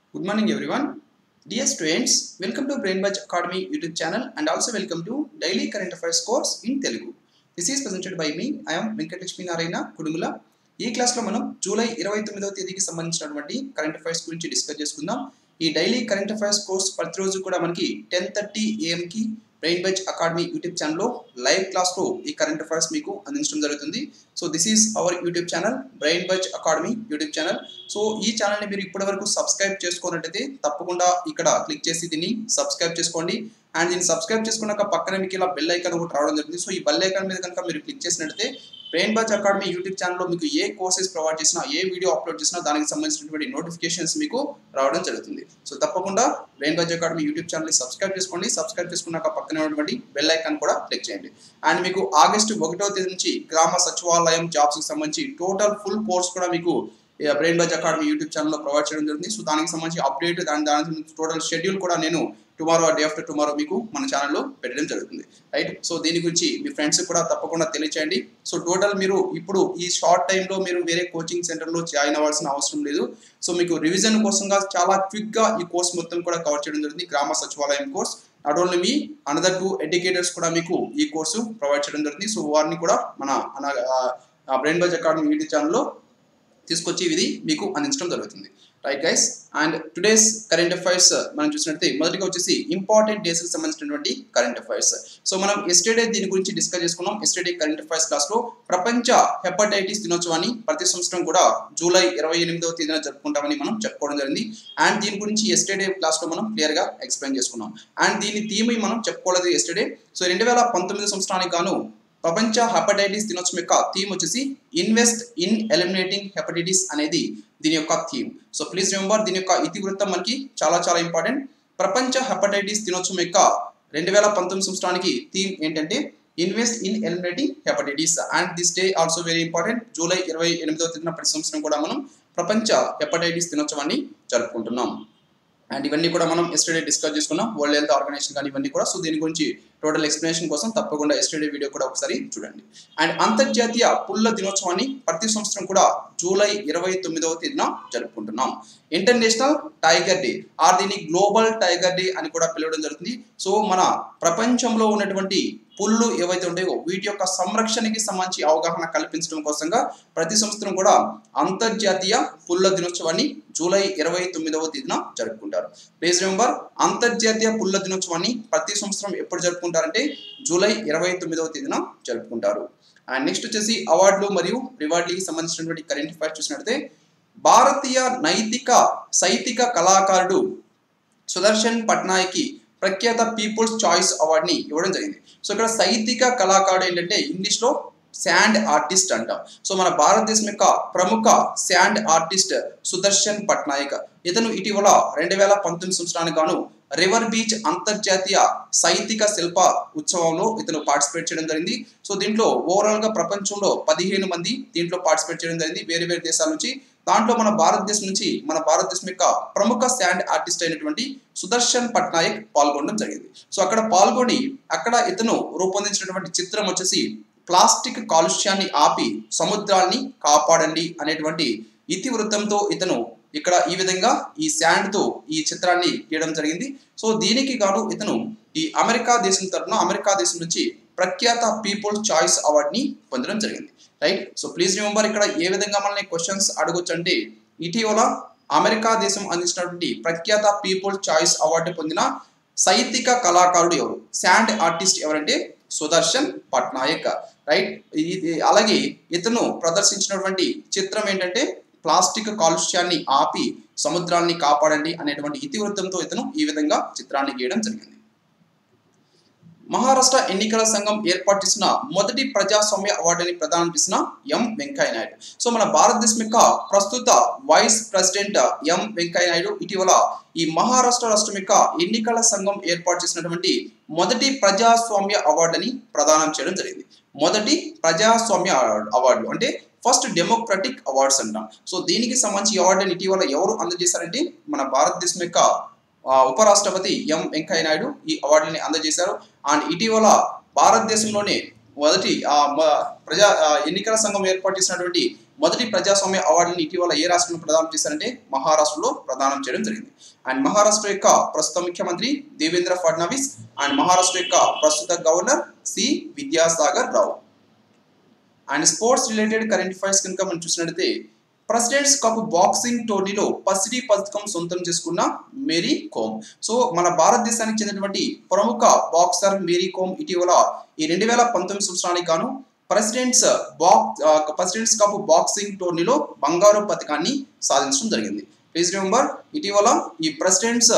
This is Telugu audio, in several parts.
Good morning, everyone. Dear students, welcome to Brain Batch Academy YouTube channel and also welcome to Daily Current Affairs course in Telugu. This is presented by me. I am Venkatalakshmi Narayana Kudumula ఈ క్లాస్లో మనం జూలై ఇరవై తొమ్మిదవ తేదీకి సంబంధించినటువంటి కరెంట్ అఫైర్స్ గురించి డిస్కస్ చేసుకుందాం ఈ డైలీ కరెంట్ అఫైర్స్ కోర్స్ ప్రతిరోజు కూడా మనకి టెన్ థర్టీ ఏఎంకి బ్రెయిన్ బెచ్ అకాడమీ యూట్యూబ్ ఛానల్లో లైవ్ క్లాస్లో ఈ కరెంట్ అఫైర్స్ మీకు అందించడం జరుగుతుంది so this is our YouTube channel Brain Buzz Academy YouTube channel so ఈ ఛానల్ని మీరు ఇప్పటివరకు సబ్స్క్రైబ్ చేసుకున్నట్టయితే తప్పకుండా ఇక్కడ క్లిక్ చేసి దీన్ని సబ్స్క్రైబ్ చేసుకోండి అండ్ దీన్ని సబ్స్క్రైబ్ చేసుకున్నాక పక్కన మీకు ఇలా బెల్ ఐకాన్ ఒకటి రావడం జరుగుతుంది సో ఈ బెల్ ఐకాన్ మీద కనుక మీరు క్లిక్ చేసినట్టయితే బ్రెయిన్ బచ్ అకాడమీ యూట్యూబ్ ఛానల్లో మీకు ఏ కోర్సెస్ ప్రొవైడ్ చేసినా ఏ వీడియో అప్లోడ్ చేసినా దానికి సంబంధించినటువంటి నోటిఫికేషన్స్ మీకు రావడం జరుగుతుంది సో తప్పకుండా బ్రెయిన్ బచ్ అకాడమీ యూట్యూబ్ ఛానల్ని సబ్స్క్రైబ్ చేసుకోండి సబ్స్క్రైబ్ చేసుకున్నాక పక్కన ఉన్నటువంటి బెల్ ఐకాన్ కూడా క్లిక్ చేయండి అండ్ మీకు ఆగస్టు ఒకటో తేదీ నుంచి గ్రామ సచివాలయం జాబ్స్కి సంబంధించి టోటల్ ఫుల్ కోర్స్ కూడా మీకు బ్రెయిన్ బజ్ అకాడమీ యూట్యూబ్ ఛానల్లో ప్రొవైడ్ చేయడం జరుగుతుంది సో దానికి సంబంధించి అప్డేట్ దాని దాని టోటల్ షెడ్యూల్ కూడా నేను టుమారో డే ఆఫ్టర్ టుమారో మీకు మన ఛానల్లో పెట్టడం జరుగుతుంది రైట్ సో దీని గురించి మీ ఫ్రెండ్స్ కూడా తప్పకుండా తెలియచేయండి సో టోటల్ మీరు ఇప్పుడు ఈ షార్ట్ టైంలో మీరు వేరే కోచింగ్ సెంటర్లో జాయిన్ అవ్వాల్సిన అవసరం లేదు సో మీకు రివిజన్ కోసంగా చాలా క్విక్గా ఈ కోర్స్ మొత్తం కూడా కవర్ చేయడం జరుగుతుంది గ్రామ సచివాలయం course not only me another two educators కూడా మీకు ఈ కోర్సు ప్రొవైడ్ చేయడం జరుగుతుంది సో వారిని కూడా మన బ్రెయిన్ బజ్ అకాడమీ యూట్యూబ్ ఛానల్లో తీసుకొచ్చి ఇది మీకు అందించడం జరుగుతుంది right guys and today's current affairs మనం చూసినట్లయితే మొదటిగా వచ్చేసి ఇంపార్టెంట్ డేస్కి సంబంధించినటువంటి కరెంట్ అఫైర్స్ సో మనం ఎస్టర్డే దీని గురించి డిస్కస్ చేసుకున్నాం ఎస్టర్డే కరెంట్ అఫైర్స్ క్లాస్లో ప్రపంచ హెపటైటిస్ దినోత్సవాన్ని ప్రతి సంవత్సరం కూడా జూలై ఇరవై ఎనిమిదవ తేదీన జరుపుకుంటామని మనం చెప్పుకోవడం జరిగింది అండ్ దీని గురించి ఎస్టర్డే క్లాస్లో మనం క్లియర్గా ఎక్స్ప్లెయిన్ చేసుకున్నాం అండ్ దీని థీమ్ మనం చెప్పుకోలేదు ఎస్టర్డే సో రెండు వేల పంతొమ్మిది సంవత్సరానికి గాను ప్రపంచ హెపటైటిస్ దినోత్సవం యొక్క థీమ్ వచ్చేసి ఇన్వెస్ట్ ఇన్ ఎలిమినేటింగ్ హెపటైటిస్ అనేది దీని యొక్క థీమ్ సో ప్లీజ్ రిమెంబర్ దీని యొక్క ఇతివృత్తం మనకి చాలా చాలా ఇంపార్టెంట్ ప్రపంచ హెపటైటిస్ దినోత్సవం యొక్క రెండు వేల పంతొమ్మిది సంవత్సరానికి థీమ్ ఏంటంటే invest in eliminating hepatitis and this day also very important July ఇరవై ఎనిమిదవ తేదీన ప్రతి సంవత్సరం కూడా మనం ప్రపంచ హెపటైటిస్ దినోత్సవాన్ని జరుపుకుంటున్నాం అండ్ ఇవన్నీ కూడా మనం ఎస్టర్డే డిస్కస్ చేసుకున్నాం వరల్డ్ హెల్త్ ఆర్గనైజేషన్ కానీ ఇవన్నీ కూడా సో దీని గురించి టోటల్ ఎక్స్ప్లెనేషన్ కోసం తప్పకుండా ఎస్టర్డే వీడియో కూడా ఒకసారి చూడండి అండ్ అంతర్జాతీయ పుల్ల దినోత్సవాన్ని ప్రతి సంవత్సరం కూడా జూలై ఇరవై తొమ్మిదవ తేదీన జరుపుకుంటున్నాం ఇంటర్నేషనల్ టైగర్ డే ఆర్ దీన్ని గ్లోబల్ టైగర్ డే అని కూడా పిలవడం జరుగుతుంది సో మన ప్రపంచంలో ఉన్నటువంటి పుల్లు ఏవైతే ఉంటాయో వీటి యొక్క సంరక్షణకి సంబంధించి అవగాహన కల్పించడం కోసంగా ప్రతి సంవత్సరం కూడా అంతర్జాతీయ పుల్ల దినోత్సవాన్ని జూలై ఇరవై తొమ్మిదవ తేదీన జరుపుకుంటారు ప్లీజ్ రిమెంబర్ అంతర్జాతీయ పుల్ల దినోత్సవాన్ని ప్రతి సంవత్సరం ఎప్పుడు జరుపుకుంటారంటే జూలై ఇరవై తొమ్మిదవ తేదీన జరుపుకుంటారు అండ్ నెక్స్ట్ వచ్చేసి అవార్డులు మరియు రివార్డులకి సంబంధించినటువంటి కరెంట్ అఫైర్స్ చూసినట్లయితే భారతీయ నైతిక సైతిక కళాకారుడు సుదర్శన్ పట్నాయక్కి ప్రఖ్యాత పీపుల్స్ చాయిస్ అవార్డ్ని ఇవ్వడం జరిగింది సో ఇక్కడ సైతిక కళాకారుడు ఏంటంటే ఇంగ్లీష్లో శాండ్ ఆర్టిస్ట్ అంటాం సో మన భారతదేశం యొక్క ప్రముఖ శాండ్ ఆర్టిస్ట్ సుదర్శన్ పట్నాయక్ ఇతను ఇటీవల రెండు వేల పంతొమ్మిది సంవత్సరానికి గాను రివర్ బీచ్ అంతర్జాతీయ సైతిక శిల్ప ఉత్సవంలో ఇతను పార్టిసిపేట్ చేయడం జరిగింది సో దీంట్లో ఓవరాల్ గా ప్రపంచంలో పదిహేను మంది దీంట్లో పార్టిసిపేట్ చేయడం జరిగింది వేరే వేరే దేశాల నుంచి దాంట్లో మన భారతదేశం నుంచి మన భారతదేశం యొక్క ప్రముఖ శాండ్ ఆర్టిస్ట్ అయినటువంటి సుదర్శన్ పట్నాయక్ పాల్గొనడం జరిగింది సో అక్కడ పాల్గొని అక్కడ ఇతను రూపొందించినటువంటి చిత్రం వచ్చేసి ప్లాస్టిక్ కాలుష్యాన్ని ఆపి సముద్రాల్ని కాపాడండి అనేటువంటి ఇతివృత్తంతో ఇతను ఇక్కడ ఈ విధంగా ఈ శాండ్ తో ఈ చిత్రాన్ని గీయడం జరిగింది సో దీనికి గాను ఇతను ఈ అమెరికా దేశం తరఫున అమెరికా దేశం నుంచి ప్రఖ్యాత పీపుల్స్ చాయిస్ అవార్డ్ని పొందడం జరిగింది రైట్ సో ప్లీజ్ రిమెంబర్ ఇక్కడ ఏ విధంగా మనల్ని క్వశ్చన్స్ అడగొచ్చు అంటే ఇటీవల అమెరికా దేశం అందించినటువంటి ప్రఖ్యాత పీపుల్స్ చాయిస్ అవార్డు పొందిన సైతిక కళాకారుడు ఎవరు శాండ్ ఆర్టిస్ట్ ఎవరంటే సుదర్శన్ పట్నాయక్ రైట్ అలాగే ఇతను ప్రదర్శించినటువంటి చిత్రం ఏంటంటే ప్లాస్టిక్ కాలుష్యాన్ని ఆపి సముద్రాన్ని కాపాడండి అనేటువంటి ఇతివృత్తంతో ఇతను ఈ విధంగా చిత్రాన్ని గీయడం జరిగింది మహారాష్ట్ర ఎన్నికల సంఘం ఏర్పాటు చేసిన మొదటి ప్రజాస్వామ్య అవార్డుని ప్రదానం చేసిన ఎం వెంకయ్య నాయుడు సో మన భారతదేశం యొక్క ప్రస్తుత vice president M Venkaiah Naidu ఇటీవల ఈ మహారాష్ట్ర రాష్ట్రం యొక్క ఎన్నికల సంఘం ఏర్పాటు చేసినటువంటి మొదటి ప్రజాస్వామ్య అవార్డుని ప్రదానం చేయడం జరిగింది మొదటి ప్రజాస్వామ్య అవార్డు అంటే ఫస్ట్ డెమోక్రటిక్ అవార్డ్స్ అంటాం సో దీనికి సంబంధించి అవార్డుని ఇటీవల ఎవరు అందజేశారంటే మన భారతదేశం యొక్క ఉపరాష్ట్రపతి ఎం వెంకయ్య నాయుడు ఈ అవార్డుని అందజేశారు అండ్ ఇటీవల భారతదేశంలోనే మొదటి ప్రజా ఎన్నికల సంఘం ఏర్పాటు చేసినటువంటి మొదటి ప్రజాస్వామ్య అవార్డుని ఇటీవల ఏ రాష్ట్రంలో ప్రదానం చేశారంటే మహారాష్ట్రలో ప్రదానం చేయడం జరిగింది అండ్ మహారాష్ట్ర యొక్క ప్రస్తుత ముఖ్యమంత్రి దేవేంద్ర ఫడ్నవీస్ అండ్ మహారాష్ట్ర యొక్క ప్రస్తుత governor C Vidyasagar Rao and sports related current affairs కనుక మనం చూసినట్లయితే ప్రెసిడెంట్స్ కప్ బాక్సింగ్ టోర్నీలో పసిడి పథకం సొంతం చేసుకున్న మేరీ కోమ్ సో మన భారతదేశానికి చెందినటువంటి ప్రముఖ బాక్సర్ మేరీ కోమ్ ఇటీవల ఈ రెండు వేల పంతొమ్మిది సంవత్సరానికి గాను presidents box presidents cup boxing టోర్నీలో బంగారు పథకాన్ని సాధించడం జరిగింది ప్లీజ్ రిమెంబర్ ఇటీవల ఈ ప్రెసిడెంట్స్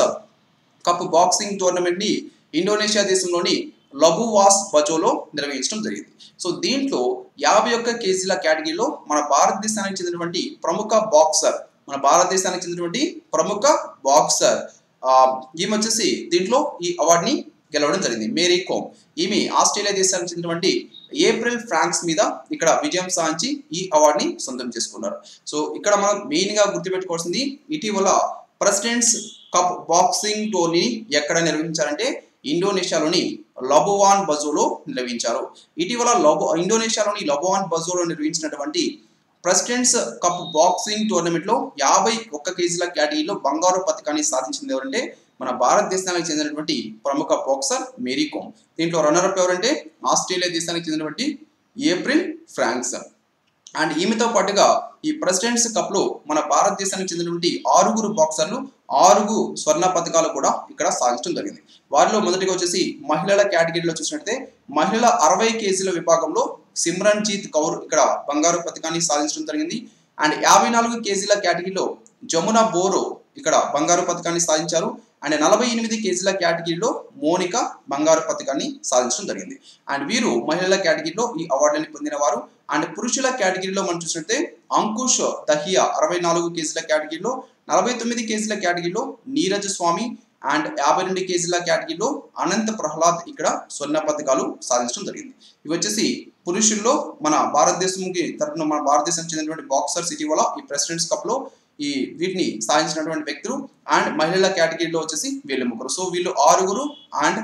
కప్ బాక్సింగ్ టోర్నమెంట్ ని ఇండోనేషియా దేశంలోని లబువాస్ బజోలో నిర్వహించడం జరిగింది సో దీంట్లో యాభై ఒక్క కేజీల కేటగిరీలో మన భారతదేశానికి చెందినటువంటి ప్రముఖ బాక్సర్ మన భారతదేశానికి చెందినటువంటి ప్రముఖ బాక్సర్ ఆ, ఈమె వచ్చేసి దీంట్లో ఈ అవార్డుని గెలవడం జరిగింది మేరీ కోమ్ ఈమె ఆస్ట్రేలియా దేశానికి చెందినటువంటి ఏప్రిల్ ఫ్రాన్స్ మీద ఇక్కడ విజయం సాధించి ఈ అవార్డుని సొంతం చేసుకున్నారు సో ఇక్కడ మనం మెయిన్ గా గుర్తుపెట్టుకోవాల్సింది ఇటీవల ప్రెసిడెంట్స్ కప్ బాక్సింగ్ టోర్నీ ఎక్కడ నిర్వహించారంటే ఇండోనేషియాలోని లబువాన్ బజోలో నిర్వహించారు ఇటీవల లబో ఇండోనేషియాలోని లబువాన్ బజోలో నిర్వహించినటువంటి ప్రెసిడెంట్స్ కప్ బాక్సింగ్ టోర్నమెంట్ లో యాభై ఒక్క కేజీల కేటగిరీలో బంగారు పథకాన్ని సాధించింది ఎవరంటే మన భారతదేశానికి చెందినటువంటి ప్రముఖ బాక్సర్ మేరీ కోమ్ దీంట్లో రన్నర్ అప్ ఎవరంటే ఆస్ట్రేలియా దేశానికి చెందినటువంటి ఏప్రిల్ ఫ్రాంక్స్ అండ్ ఈమెతో పాటుగా ఈ ప్రెసిడెంట్స్ కప్ లో మన భారతదేశానికి చెందినటువంటి ఆరుగురు బాక్సర్లు ఆరుగు స్వర్ణ పథకాలు కూడా ఇక్కడ సాధించడం జరిగింది వారిలో మొదటిగా వచ్చేసి మహిళల కేటగిరీలో చూసినట్లయితే మహిళల అరవై కేజీల విభాగంలో సిమ్రన్ జీత్ కౌర్ ఇక్కడ బంగారు పథకాన్ని సాధించడం జరిగింది అండ్ యాభై నాలుగు కేజీల కేటగిరీలో జమున బోరో ఇక్కడ బంగారు పథకాన్ని సాధించారు అండ్ నలభై ఎనిమిది కేజీల కేటగిరీలో మోనిక బంగారు పథకాన్ని సాధించడం జరిగింది అండ్ వీరు మహిళల కేటగిరీలో ఈ అవార్డుని పొందిన వారు అండ్ పురుషుల కేటగిరీలో మనం చూసినట్టే అంకుష్ దహియా అరవై నాలుగు కేజీల కేటగిరీలో నలభై తొమ్మిది కేజీల కేటగిరీలో నీరజ్ స్వామి అండ్ యాభై రెండు కేజీల కేటగిరీలో అనంత్ ప్రహ్లాద్ ఇక్కడ స్వర్ణ పథకాలు సాధించడం జరిగింది ఇవి వచ్చేసి పురుషుల్లో మన భారతదేశంకి తరఫున మన భారతదేశం చెందినటువంటి బాక్సర్స్ ఇటీవల ఈ ప్రెసిడెంట్స్ కప్ లో ఈ వీటిని సాధించినటువంటి వ్యక్తులు అండ్ మహిళల కేటగిరీలో వచ్చేసి వీళ్ళు ముగ్గురు సో వీళ్ళు ఆరుగురు అండ్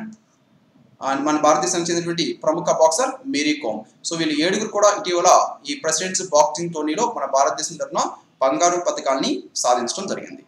అండ్ మన భారతదేశానికి చెందినటువంటి ప్రముఖ బాక్సర్ మేరీ కోమ్ సో వీళ్ళు ఏడుగురు కూడా ఇటీవల ఈ ప్రెసిడెంట్స్ బాక్సింగ్ టోర్నీలో మన భారతదేశం తరఫున బంగారు పథకాల్ని సాధించడం జరిగింది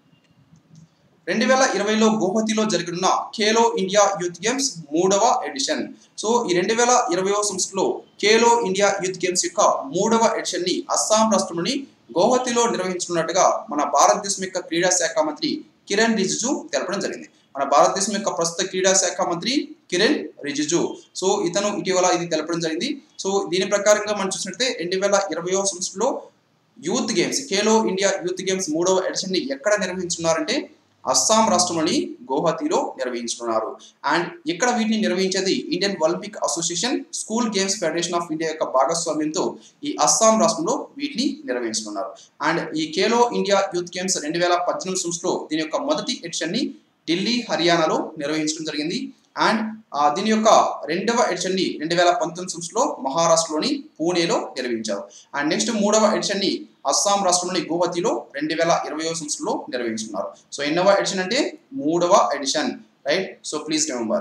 రెండు వేల ఇరవైలో గువహతిలో జరగనున్న ఖేలో ఇండియా యూత్ గేమ్స్ మూడవ ఎడిషన్ సో ఈ రెండు వేల ఇరవైవ సంవత్సరంలో ఖేలో ఇండియా యూత్ గేమ్స్ యొక్క మూడవ ఎడిషన్ ని అస్సాం రాష్ట్రంలోని గౌహతిలో నిర్వహించనున్నట్టుగా మన భారతదేశం యొక్క క్రీడా శాఖ మంత్రి కిరణ్ రిజిజు తెలపడం జరిగింది మన భారతదేశం యొక్క ప్రస్తుత క్రీడా శాఖ మంత్రి కిరణ్ రిజిజు సో ఇతను ఇటీవల ఇది తెలపడం జరిగింది సో దీని ప్రకారంగా మనం చూసినట్లయితే రెండు వేల ఇరవయో సంవత్సరంలో youth games Khelo India youth games మూడవ ఎడిషన్ ని ఎక్కడ నిర్వహించున్నారంటే అస్సాం రాష్ట్రంలోని గౌహతిలో నిర్వహించనున్నారు అండ్ ఇక్కడ వీటిని నిర్వహించేది Indian Olympic Association school games federation of India యొక్క భాగస్వామ్యంతో ఈ అస్సాం రాష్ట్రంలో వీటిని నిర్వహించనున్నారు అండ్ ఈ ఖేలో ఇండియా యూత్ గేమ్స్ రెండు వేల పద్దెనిమిది సంవత్సరంలో దీని యొక్క మొదటి ఎడిషన్ ని ఢిల్లీ హర్యానాలో నిర్వహించడం జరిగింది అండ్ ఆ, దీని యొక్క రెండవ ఎడిషన్ ని రెండు వేల పంతొమ్మిది సంవత్సరంలో మహారాష్ట్రలోని పూణేలో నిర్వహించారు అండ్ నెక్స్ట్ మూడవ ఎడిషన్ ని అస్సాం రాష్ట్రంలోని గువహతిలో రెండు వేల ఇరవయో సంవత్సరంలో నిర్వహించుకున్నారు సో ఎన్నవ ఎడిషన్ అంటే మూడవ edition right so please remember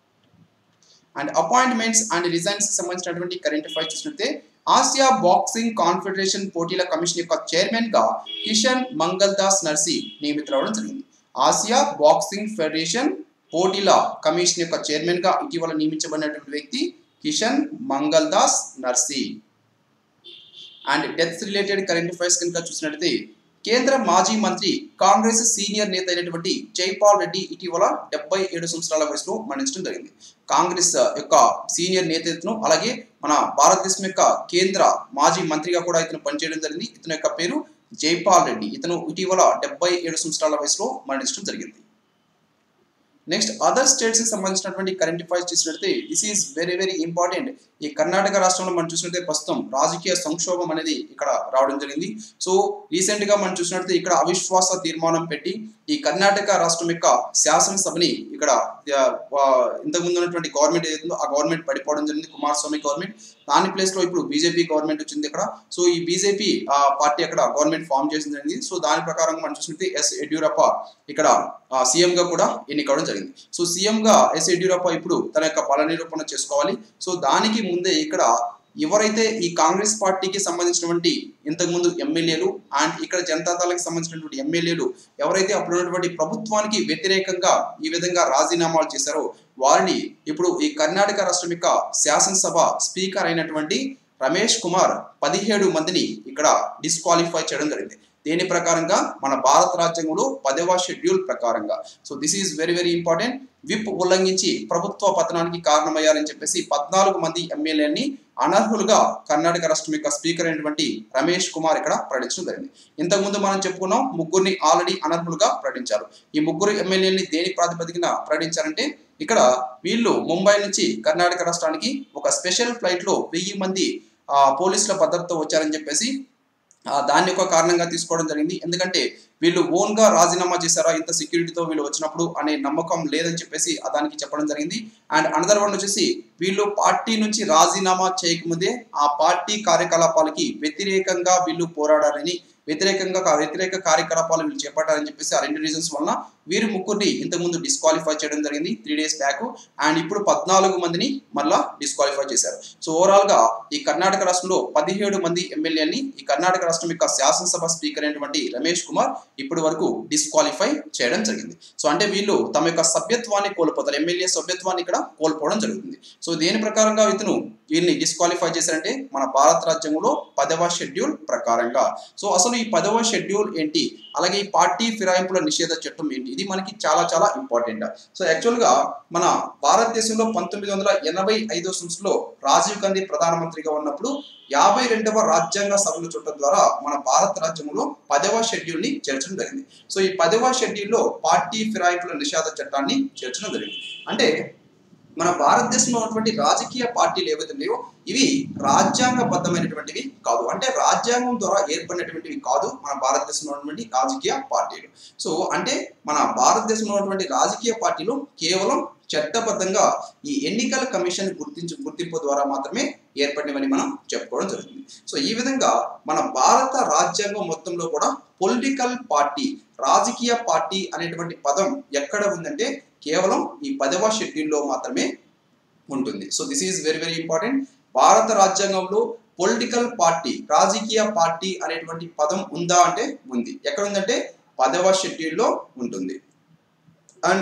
and appointments and resigns సంబంధించినటువంటి కరెంట్ అఫైర్స్ చూసినట్లయితే ఆసియా బాక్సింగ్ కాన్ఫెడరేషన్ పోటీల కమిషన్ యొక్క చైర్మన్ గా కిషన్ మంగల్ దాస్ నర్సీ నియమితులవడం జరిగింది ఆసియా బాక్సింగ్ ఫెడరేషన్ పోటీల కమిషన్ యొక్క చైర్మన్ గా ఇటీవల నియమించబడినటువంటి వ్యక్తి Kishan Mangal Das Narsi and death related current affairs కనుక చూసినట్లయితే కేంద్ర మాజీ మంత్రి కాంగ్రెస్ సీనియర్ నేత అయినటువంటి జైపాల్ రెడ్డి ఇటీవల డెబ్బై ఏడు సంవత్సరాల వయసులో మరణించడం జరిగింది కాంగ్రెస్ యొక్క సీనియర్ నేత ఇతను అలాగే మన భారతదేశం యొక్క కేంద్ర మాజీ మంత్రిగా కూడా ఇతను పనిచేయడం జరిగింది ఇతని యొక్క పేరు జైపాల్ రెడ్డి ఇతను ఇటీవల డెబ్బై ఏడు సంవత్సరాల వయసులో మరణించడం జరిగింది నెక్స్ట్ అదర్ స్టేట్స్ కి సంబంధించినటువంటి కరెంట్ అఫైర్స్ చూసినట్లయితే this is very very important ఈ కర్ణాటక రాష్ట్రంలో మనం చూసినట్లయితే ప్రస్తుతం రాజకీయ సంక్షోభం అనేది ఇక్కడ రావడం జరిగింది సో రీసెంట్ గా మనం చూసినట్లయితే ఇక్కడ అవిశ్వాస తీర్మానం పెట్టి ఈ కర్ణాటక రాష్ట్రం యొక్క శాసనసభని ఇక్కడ ఆ, ఆ, ఇంతకుముందు ఉన్నటువంటి గవర్నమెంట్ ఏదైతుందో ఆ గవర్నమెంట్ పడిపోవడం జరిగింది కుమారస్వామి గవర్నమెంట్ దాని ప్లేస్ లో ఇప్పుడు బీజేపీ గవర్నమెంట్ వచ్చింది ఇక్కడ సో ఈ బీజేపీ పార్టీ అక్కడ గవర్నమెంట్ ఫామ్ చేసింది జరిగింది సో దాని ప్రకారం మనం చూసినట్లయితే ఎస్ యడ్యూరప్ప ఇక్కడ సీఎం గా కూడా ఎన్నికవడం జరిగింది సో సీఎం గా ఎస్ యడ్యూరప్ప ఇప్పుడు తన యొక్క బల నిరూపణ చేసుకోవాలి సో దానికి ముందే ఇక్కడ ఎవరైతే ఈ కాంగ్రెస్ పార్టీకి సంబంధించినటువంటి ఇంతకుముందు ఎమ్మెల్యేలు అండ్ ఇక్కడ జనతాదళకి సంబంధించినటువంటి ఎమ్మెల్యేలు ఎవరైతే అప్పుడు ఉన్నటువంటి ప్రభుత్వానికి వ్యతిరేకంగా ఈ విధంగా రాజీనామాలు చేశారో వారిని ఇప్పుడు ఈ కర్ణాటక రాష్ట్రం యొక్క శాసనసభ స్పీకర్ అయినటువంటి రమేష్ కుమార్ పదిహేడు మందిని ఇక్కడ డిస్క్వాలిఫై చేయడం జరిగింది దేని ప్రకారంగా మన భారత రాజ్యాంగంలో పదవ షెడ్యూల్ ప్రకారంగా so this is very very important whip ఉల్లంఘించి ప్రభుత్వ పతనానికి కారణమయ్యారని చెప్పేసి పద్నాలుగు మంది ఎమ్మెల్యేని అనర్హులుగా కర్ణాటక రాష్ట్రం యొక్క స్పీకర్ అయినటువంటి రమేష్ కుమార్ ఇక్కడ ప్రకటించడం జరిగింది ఇంతకుముందు మనం చెప్పుకున్నాం ముగ్గురిని ఆల్రెడీ అనర్హులుగా ప్రకటించారు ఈ ముగ్గురు ఎమ్మెల్యేని దేని ప్రాతిపదికన ప్రకటించారంటే ఇక్కడ వీళ్ళు ముంబై నుంచి కర్ణాటక రాష్ట్రానికి ఒక స్పెషల్ ఫ్లైట్ లో వెయ్యి మంది ఆ, పోలీసుల భద్రతతో వచ్చారని చెప్పేసి ఆ, దాన్ని ఒక కారణంగా తీసుకోవడం జరిగింది ఎందుకంటే వీళ్ళు ఓన్ గా రాజీనామా చేశారా ఇంత సెక్యూరిటీతో వీళ్ళు వచ్చినప్పుడు అనే నమ్మకం లేదని చెప్పేసి ఆ దానికి చెప్పడం జరిగింది అండ్ అనదర్ వన్ వచ్చేసి వీళ్ళు పార్టీ నుంచి రాజీనామా చేయకముందే ఆ పార్టీ కార్యకలాపాలకి వ్యతిరేకంగా వీళ్ళు పోరాడారని వ్యతిరేకంగా కా- వ్యతిరేక కార్యకలాపాలు వీళ్ళు చేపట్టారని చెప్పేసి ఆ రెండు రీజన్స్ వలన వీరు ముగ్గురిని ఇంతకుముందు డిస్క్వాలిఫై చేయడం జరిగింది త్రీ డేస్ బ్యాక్ అండ్ ఇప్పుడు పద్నాలుగు మందిని మళ్ళా డిస్క్వాలిఫై చేశారు సో ఓవరాల్ గా ఈ కర్ణాటక రాష్ట్రంలో పదిహేడు మంది ఎమ్మెల్యేని ఈ కర్ణాటక రాష్ట్రం యొక్క శాసనసభ స్పీకర్ అయినటువంటి రమేష్ కుమార్ ఇప్పటి వరకు డిస్క్వాలిఫై చేయడం జరిగింది సో అంటే వీళ్ళు తమ యొక్క సభ్యత్వాన్ని కోల్పోతారు ఎమ్మెల్యే సభ్యత్వాన్ని ఇక్కడ కోల్పోవడం జరుగుతుంది సో దేని ప్రకారంగా ఇతను వీళ్ళని డిస్క్వాలిఫై చేశారంటే మన భారత రాజ్యాంగంలో పదవ షెడ్యూల్ ప్రకారంగా సో అసలు ఈ పదవ షెడ్యూల్ ఏంటి అలాగే ఈ పార్టీ ఫిరాయింపుల నిషేధ చట్టం ఏంటి ఇది మనకి చాలా చాలా ఇంపార్టెంట్ సో యాక్చువల్ గా మన భారతదేశంలో పంతొమ్మిది వందల ఎనభై ఐదో సంవత్సరంలో రాజీవ్ గాంధీ ప్రధానమంత్రిగా ఉన్నప్పుడు యాభై రెండవ రాజ్యాంగ సభల చట్టం ద్వారా మన భారత రాజ్యాంగంలో పదవ షెడ్యూల్ ని చేర్చడం జరిగింది సో ఈ పదవ షెడ్యూల్లో పార్టీ ఫిరాయింపుల నిషేధ చట్టాన్ని చేర్చడం జరిగింది అంటే మన భారతదేశంలో ఉన్నటువంటి రాజకీయ పార్టీలు ఏవైతే ఉన్నాయో ఇవి రాజ్యాంగబద్ధమైనటువంటివి కాదు అంటే రాజ్యాంగం ద్వారా ఏర్పడినటువంటివి కాదు మన భారతదేశంలో ఉన్నటువంటి రాజకీయ పార్టీలు సో అంటే మన భారతదేశంలో ఉన్నటువంటి రాజకీయ పార్టీలు కేవలం చట్టబద్ధంగా ఈ ఎన్నికల కమిషన్ గుర్తించు గుర్తింపు ద్వారా మాత్రమే ఏర్పడినవని మనం చెప్పుకోవడం జరుగుతుంది సో ఈ విధంగా మన భారత రాజ్యాంగం మొత్తంలో కూడా పొలిటికల్ పార్టీ రాజకీయ పార్టీ అనేటువంటి పదం ఎక్కడ ఉందంటే కేవలం ఈ పదవ షెడ్యూల్లో మాత్రమే ఉంటుంది so this is very very important భారత రాజ్యాంగంలో పొలిటికల్ పార్టీ రాజకీయ పార్టీ అనేటువంటి పదం ఉందా అంటే ఉంది ఎక్కడ ఉందంటే పదవ షెడ్యూల్లో ఉంటుంది అండ్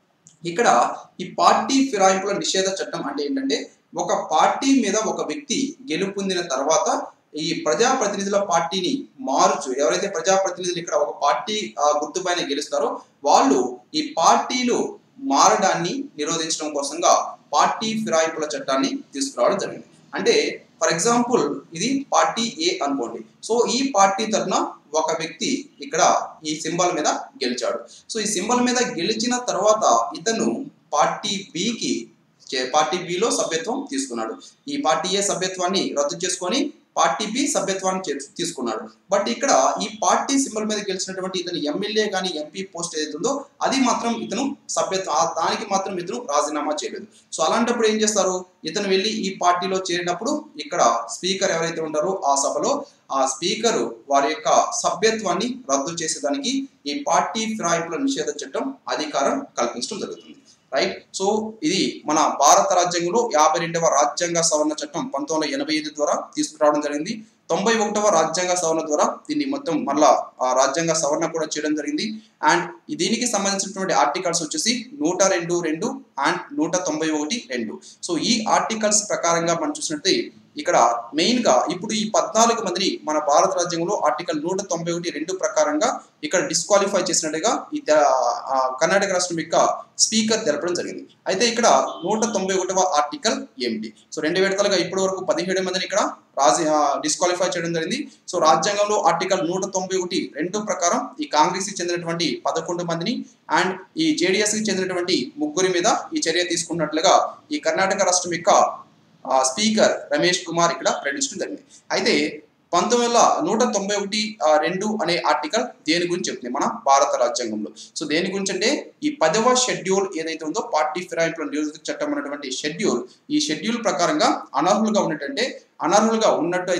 ఇక్కడ ఈ పార్టీ ఫిరాయింపుల నిషేధ చట్టం అంటే ఏంటంటే ఒక పార్టీ మీద ఒక వ్యక్తి గెలుపొందిన తర్వాత ఈ ప్రజాప్రతినిధుల పార్టీని మారుచు ఎవరైతే ప్రజాప్రతినిధులు ఇక్కడ ఒక పార్టీ ఆ, గుర్తుపైన గెలుస్తారో వాళ్ళు ఈ పార్టీలు మారడాన్ని నిరోధించడం కోసంగా పార్టీ ఫిరాయింపుల చట్టాన్ని తీసుకురావడం జరిగింది అంటే ఫర్ ఎగ్జాంపుల్ ఇది పార్టీ ఏ అనుకోండి సో ఈ పార్టీ తరఫున ఒక వ్యక్తి ఇక్కడ ఈ సింబల్ మీద గెలిచాడు సో ఈ సింబల్ మీద గెలిచిన తర్వాత ఇతను పార్టీ బికి పార్టీ బిలో సభ్యత్వం తీసుకున్నాడు ఈ పార్టీ ఏ సభ్యత్వాన్ని రద్దు చేసుకొని పార్టీ బి సభ్యత్వాన్ని చేర్చు- తీసుకున్నాడు బట్ ఇక్కడ ఈ పార్టీ సింబల్ మీద గెలిచినటువంటి ఇతను ఎమ్మెల్యే కానీ ఎంపీ పోస్ట్ ఏదైతే ఉందో అది మాత్రం ఇతను సభ్యత్వం ఆ- దానికి మాత్రం ఇతను రాజీనామా చేయలేదు సో అలాంటప్పుడు ఏం చేస్తారు ఇతను వెళ్ళి ఈ పార్టీలో చేరినప్పుడు ఇక్కడ స్పీకర్ ఎవరైతే ఉంటారో ఆ సభలో ఆ స్పీకర్ వారి యొక్క సభ్యత్వాన్ని రద్దు చేసేదానికి ఈ పార్టీ ఫిరాయింపుల నిషేధ చట్టం అధికారం కల్పించడం జరుగుతుంది రైట్ సో ఇది మన భారత రాజ్యాంగంలో యాభై రెండవ రాజ్యాంగ సవరణ చట్టం పంతొమ్మిది వందల ఎనభై ఐదు ద్వారా తీసుకురావడం జరిగింది తొంభై ఒకటవ రాజ్యాంగ సవరణ ద్వారా దీన్ని మొత్తం మళ్ళా ఆ రాజ్యాంగ సవరణ కూడా చేయడం జరిగింది అండ్ దీనికి సంబంధించినటువంటి ఆర్టికల్స్ వచ్చేసి నూట రెండు రెండు అండ్ నూట తొంభై ఒకటి రెండు సో ఈ ఆర్టికల్స్ ప్రకారంగా మనం చూసినట్టు ఇక్కడ మెయిన్ గా ఇప్పుడు ఈ పద్నాలుగు మందిని మన భారత రాజ్యాంగంలో ఆర్టికల్ నూట తొంభై ఒకటి రెండు ప్రకారంగా ఇక్కడ డిస్క్వాలిఫై చేసినట్టుగా ఈ ద- ఆ కర్ణాటక రాష్ట్రం యొక్క స్పీకర్ తెలపడం జరిగింది అయితే ఇక్కడ నూట తొంభై ఒకటవ ఆర్టికల్ ఏమిటి సో రెండు విడతలుగా ఇప్పటి వరకు పదిహేడు మందిని ఇక్కడ రాజీ డిస్క్వాలిఫై చేయడం జరిగింది సో రాజ్యాంగంలో ఆర్టికల్ నూట తొంభై ఒకటి రెండు ప్రకారం ఈ కాంగ్రెస్ కి చెందినటువంటి పదకొండు మందిని అండ్ ఈ జేడిఎస్ కి చెందినటువంటి ముగ్గురి మీద ఈ చర్య తీసుకున్నట్లుగా ఈ కర్ణాటక రాష్ట్రం యొక్క ఆ, స్పీకర్ రమేష్ కుమార్ ఇక్కడ ప్రకటించడం జరిగింది అయితే పంతొమ్మిది వందల నూట తొంభై ఒకటి ఆ, రెండు అనే ఆర్టికల్ దేని గురించి చెప్తుంది మన భారత రాజ్యాంగంలో సో దేని గురించి అంటే ఈ పదవ షెడ్యూల్ ఏదైతే ఉందో పార్టీ ఫిరాయింపుల నిరోధక చట్టం అనేటువంటి షెడ్యూల్ ఈ షెడ్యూల్ ప్రకారంగా అనర్హులుగా ఉన్నట్టంటే అనర్హులుగా ఉన్నట్టు అయితే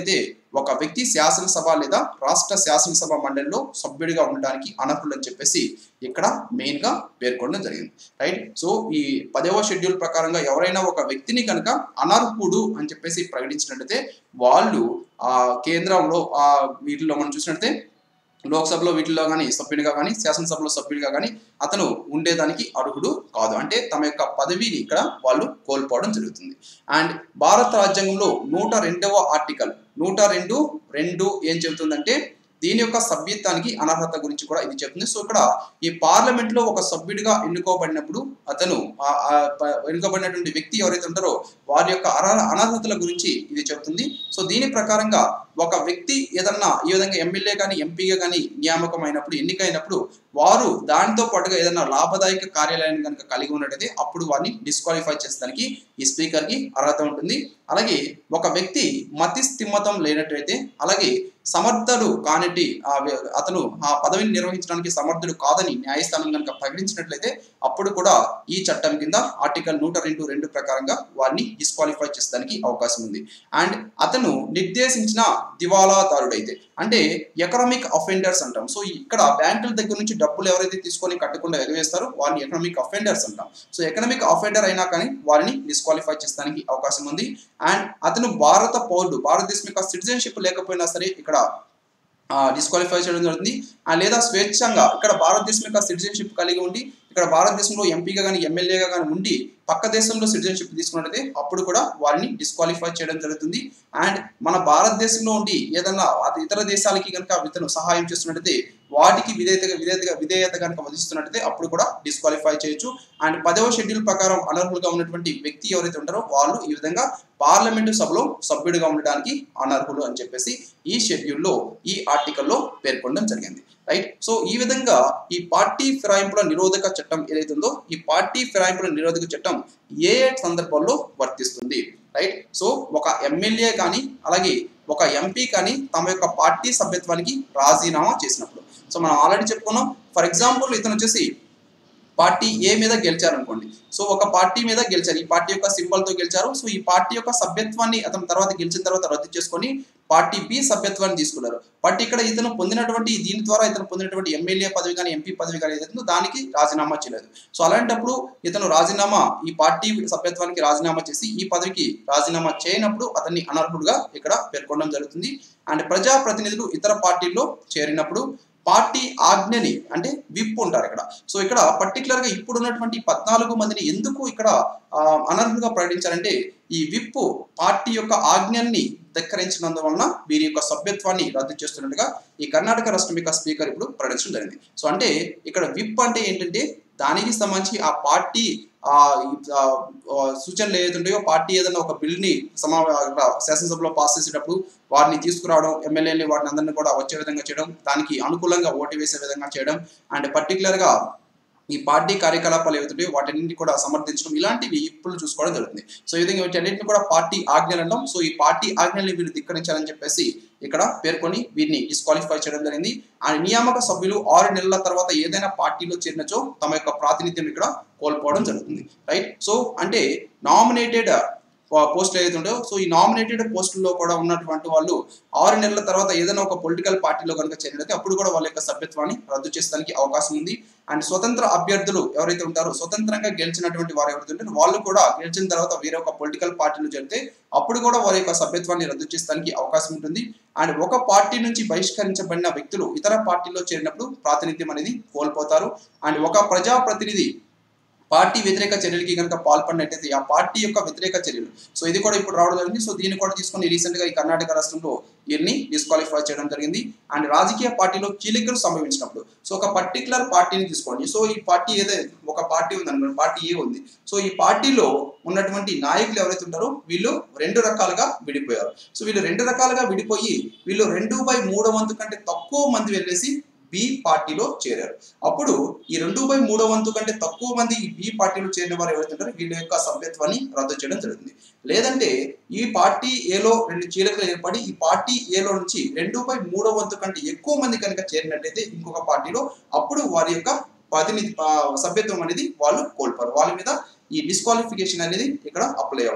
ఒక వ్యక్తి శాసనసభ లేదా రాష్ట్ర శాసనసభ మండలిలో సభ్యుడిగా ఉండడానికి అనర్హులు అని చెప్పేసి ఇక్కడ మెయిన్ గా పేర్కొనడం జరిగింది రైట్ సో ఈ పదవ షెడ్యూల్ ప్రకారంగా ఎవరైనా ఒక వ్యక్తిని కనుక అనర్హుడు అని చెప్పేసి ప్రకటించినట్లయితే వాళ్ళు ఆ కేంద్రంలో ఆ వీటిలో మనం చూసినట్లయితే లోక్సభలో వీటిలో కానీ సభ్యుడిగా కానీ శాసనసభలో సభ్యుడిగా కానీ అతను ఉండేదానికి అర్హుడు కాదు అంటే తమ యొక్క పదవిని ఇక్కడ వాళ్ళు కోల్పోవడం జరుగుతుంది అండ్ భారత రాజ్యాంగంలో నూట రెండవ ఆర్టికల్ నూట రెండు రెండు ఏం చెబుతుందంటే దీని యొక్క సభ్యత్వానికి అనర్హత గురించి కూడా ఇది చెప్తుంది సో ఇక్కడ ఈ పార్లమెంట్ లో ఒక సభ్యుడిగా ఎన్నుకోబడినప్పుడు అతను ఆ- ఆ ప- ఎన్నుకోబడినటువంటి వ్యక్తి ఎవరైతే ఉంటారో వారి యొక్క అర్హ అనర్హతల గురించి ఇది చెబుతుంది సో దీని ప్రకారంగా ఒక వ్యక్తి ఏదన్నా ఈ విధంగా ఎమ్మెల్యే కానీ ఎంపీగా కానీ నియామకం అయినప్పుడు ఎన్నికైనప్పుడు వారు దానితో పాటుగా ఏదైనా లాభదాయక కార్యాలయాన్ని కనుక కలిగి ఉన్నట్టయితే అప్పుడు వారిని డిస్క్వాలిఫై చేసడానికి ఈ స్పీకర్ కి అర్హత ఉంటుంది అలాగే ఒక వ్యక్తి మతి స్థిమ్మతం లేనట్టయితే అలాగే సమర్థుడు కానిటి ఆ వ్య- అతను ఆ పదవిని నిర్వహించడానికి సమర్థుడు కాదని న్యాయస్థానం కనుక ప్రకటించినట్లయితే అప్పుడు కూడా ఈ చట్టం కింద ఆర్టికల్ నూట రెండు రెండు ప్రకారంగా వారిని డిస్క్వాలిఫై చేసడానికి అవకాశం ఉంది అండ్ అతను నిర్దేశించిన దివాలాదారుడైతే అంటే ఎకనామిక్ అఫెండర్స్ అంటాం సో ఇక్కడ బ్యాంకుల దగ్గర నుంచి డబ్బులు ఎవరైతే తీసుకొని కట్టకుండా ఎగవేస్తారో వారిని ఎకనామిక్ అఫెండర్స్ అంటాం సో ఎకనామిక్ అఫెండర్ అయినా కానీ వారిని డిస్క్వాలిఫై చేసడానికి అవకాశం ఉంది అండ్ అతను భారత పౌరుడు భారతదేశం యొక్క సిటిజన్షిప్ లేకపోయినా సరే ఇక్కడ డిస్క్వాలిఫై చేయడం జరుగుతుంది ఆ లేదా స్వేచ్ఛంగా ఇక్కడ భారతదేశం యొక్క సిటిజన్షిప్ కలిగి ఉండి ఇక్కడ భారతదేశంలో ఎంపీగా కానీ ఎమ్మెల్యేగా కానీ ఉండి పక్క దేశంలో సిటిజన్షిప్ తీసుకున్నట్లయితే అప్పుడు కూడా వారిని డిస్క్వాలిఫై చేయడం జరుగుతుంది అండ్ మన భారతదేశంలో ఉండి ఏదన్నా అది ఇతర దేశాలకి కనుక ఇతను సహాయం చేస్తున్నట్టయితే వాటికి విధేయతగా విధేయతగా విధేయత కనుక వధిస్తున్నట్టయితే అప్పుడు కూడా డిస్క్వాలిఫై చేయొచ్చు అండ్ పదవ షెడ్యూల్ ప్రకారం అనర్హులుగా ఉన్నటువంటి వ్యక్తి ఎవరైతే ఉంటారో వాళ్ళు ఈ విధంగా పార్లమెంటు సభలో సభ్యుడిగా ఉండడానికి అనర్హులు అని చెప్పేసి ఈ షెడ్యూల్లో ఈ ఆర్టికల్లో పేర్కొనడం జరిగింది రైట్ సో ఈ విధంగా ఈ పార్టీ ఫిరాయింపుల నిరోధక చట్టం ఏదైతే ఉందో ఈ పార్టీ ఫిరాయింపుల నిరోధక చట్టం ఏ ఏ సందర్భాల్లో వర్తిస్తుంది రైట్ సో ఒక ఎమ్మెల్యే కానీ అలాగే ఒక ఎంపీ కానీ తమ యొక్క పార్టీ సభ్యత్వానికి రాజీనామా చేసినప్పుడు సో మనం ఆల్రెడీ చెప్పుకున్నాం ఫర్ ఎగ్జాంపుల్ ఇతను వచ్చేసి పార్టీ ఏ మీద గెలిచారు అనుకోండి సో ఒక పార్టీ మీద గెలిచారు ఈ పార్టీ యొక్క సింబల్ తో గెలిచారు సో ఈ పార్టీ యొక్క సభ్యత్వాన్ని అతను తర్వాత గెలిచిన తర్వాత రద్దు చేసుకొని పార్టీ బి సభ్యత్వాన్ని తీసుకున్నారు బట్ ఇక్కడ ఇతను పొందినటువంటి దీని ద్వారా ఇతను పొందినటువంటి ఎమ్మెల్యే పదవి కానీ ఎంపీ పదవి కానీ ఏదైతుందో దానికి రాజీనామా చేయలేదు సో అలాంటప్పుడు ఇతను రాజీనామా ఈ పార్టీ సభ్యత్వానికి రాజీనామా చేసి ఈ పదవికి రాజీనామా చేయనప్పుడు అతన్ని అనర్హుడుగా ఇక్కడ పేర్కొనడం జరుగుతుంది అండ్ ప్రజాప్రతినిధులు ఇతర పార్టీల్లో చేరినప్పుడు పార్టీ ఆజ్ఞని అంటే విప్ ఉంటారు ఇక్కడ సో ఇక్కడ పర్టికులర్ గా ఇప్పుడు ఉన్నటువంటి పద్నాలుగు మందిని ఎందుకు ఇక్కడ ఆ, అనర్హులుగా ప్రకటించారంటే ఈ విప్ పార్టీ యొక్క ఆజ్ఞల్ని ధిక్కరించినందువలన వీరి యొక్క సభ్యత్వాన్ని రద్దు చేస్తున్నట్టుగా ఈ కర్ణాటక రాష్ట్రం యొక్క స్పీకర్ ఇప్పుడు ప్రకటించడం జరిగింది సో అంటే ఇక్కడ విప్ అంటే ఏంటంటే దానికి సంబంధించి ఆ పార్టీ ఆ ఆ, ఆ, సూచనలు ఏదైతే ఉంటాయో పార్టీ ఏదైనా ఒక బిల్ ని సమా ఇక్కడ శాసనసభలో పాస్ చేసేటప్పుడు వారిని తీసుకురావడం ఎమ్మెల్యేని వాటిని అందరినీ కూడా వచ్చే విధంగా చేయడం దానికి అనుకూలంగా ఓటు వేసే విధంగా చేయడం అండ్ పర్టికులర్ గా ఈ పార్టీ కార్యకలాపాలు ఏవైతుంటాయో వాటిని కూడా సమర్థించడం ఇలాంటివి ఇప్పుడు చూసుకోవడం జరుగుతుంది సో ఈ విధంగా వీటన్నిటిని కూడా పార్టీ ఆజ్ఞలు అంటాం సో ఈ పార్టీ ఆజ్ఞల్ని వీళ్ళు ధిక్కరించాలని చెప్పేసి ఇక్కడ పేర్కొని వీరిని డిస్క్వాలిఫై చేయడం జరిగింది ఆ నియామక సభ్యులు ఆరు నెలల తర్వాత ఏదైనా పార్టీలో చేరినచో తమ యొక్క ప్రాతినిధ్యం ఇక్కడ కోల్పోవడం జరుగుతుంది రైట్ సో అంటే నామినేటెడ్ పోస్ట్ ఏదైతే ఉందో సో ఈ నామినేటెడ్ పోస్టుల్లో కూడా ఉన్నటువంటి వాళ్ళు ఆరు నెలల తర్వాత ఏదైనా ఒక పొలిటికల్ పార్టీలో కనుక చేరినట్లయితే అప్పుడు కూడా వాళ్ళ యొక్క సభ్యత్వాన్ని రద్దు చేసడానికి అవకాశం ఉంది అండ్ స్వతంత్ర అభ్యర్థులు ఎవరైతే ఉంటారో స్వతంత్రంగా గెలిచినటువంటి వారు ఎవరైతే ఉంటారో వాళ్ళు కూడా గెలిచిన తర్వాత వేరే ఒక పొలిటికల్ పార్టీలో చేరితే అప్పుడు కూడా వారి యొక్క సభ్యత్వాన్ని రద్దు చేసడానికి అవకాశం ఉంటుంది అండ్ ఒక పార్టీ నుంచి బహిష్కరించబడిన వ్యక్తులు ఇతర పార్టీలో చేరినప్పుడు ప్రాతినిధ్యం అనేది కోల్పోతారు అండ్ ఒక ప్రజాప్రతినిధి పార్టీ వ్యతిరేక చర్యలకి కనుక పాల్పడినట్టయితే ఆ పార్టీ యొక్క వ్యతిరేక చర్యలు సో ఇది కూడా ఇప్పుడు రావడం జరిగింది సో దీన్ని కూడా తీసుకొని రీసెంట్ గా ఈ కర్ణాటక రాష్ట్రంలో వీరిని డిస్క్వాలిఫై చేయడం జరిగింది అండ్ రాజకీయ పార్టీలో చీలికలు సంభవించినప్పుడు సో ఒక పర్టికులర్ పార్టీని తీసుకోండి సో ఈ పార్టీ ఏదైతే ఒక పార్టీ ఉంది అనుకోండి పార్టీ ఏ ఉంది సో ఈ పార్టీలో ఉన్నటువంటి నాయకులు ఎవరైతే ఉంటారో వీళ్ళు రెండు రకాలుగా విడిపోయారు సో వీళ్ళు రెండు రకాలుగా విడిపోయి వీళ్ళు రెండు బై మూడో వంతు కంటే తక్కువ మంది వెళ్ళేసి బి పార్టీలో చేరారు అప్పుడు ఈ రెండు బై మూడో వంతు కంటే తక్కువ మంది ఈ బి పార్టీలో చేరిన వారు ఎవరైతే ఉంటారో వీళ్ళ యొక్క సభ్యత్వాన్ని రద్దు చేయడం జరుగుతుంది లేదంటే ఈ పార్టీ ఏలో రెండు చీలకలు ఏర్పడి ఈ పార్టీ ఏలో నుంచి రెండు బై మూడో వంతు కంటే ఎక్కువ మంది కనుక చేరినట్టయితే ఇంకొక పార్టీలో అప్పుడు వారి యొక్క ప్రతినిధి ఆ, సభ్యత్వం అనేది వాళ్ళు కోల్పోరు వాళ్ళ మీద ఈ డిస్క్వాలిఫికేషన్ అనేది ఇక్కడ అప్లై అవ్వదు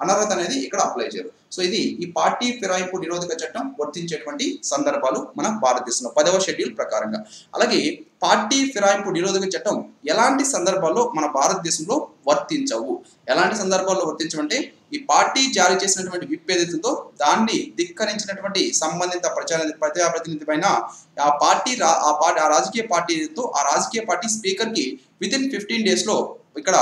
అనర్హత అనేది ఇక్కడ అప్లై చేయరు సో ఇది ఈ పార్టీ ఫిరాయింపు నిరోధక చట్టం వర్తించేటువంటి సందర్భాలు మన భారతదేశంలో పదవ షెడ్యూల్ ప్రకారంగా అలాగే పార్టీ ఫిరాయింపు నిరోధక చట్టం ఎలాంటి సందర్భాల్లో మన భారతదేశంలో వర్తించవు ఎలాంటి సందర్భాల్లో వర్తించమంటే ఈ పార్టీ జారీ చేసినటువంటి విప్ ఏదైతుందో దాన్ని ధిక్కరించినటువంటి సంబంధిత ప్రచార ప్రజాప్రతినిధి పైన ఆ పార్టీ రా- ఆ పార్టీ ఆ రాజకీయ పార్టీ ఏదైతో ఆ రాజకీయ పార్టీ స్పీకర్ కి విత్ ఇన్ ఫిఫ్టీన్ డేస్ లో ఇక్కడ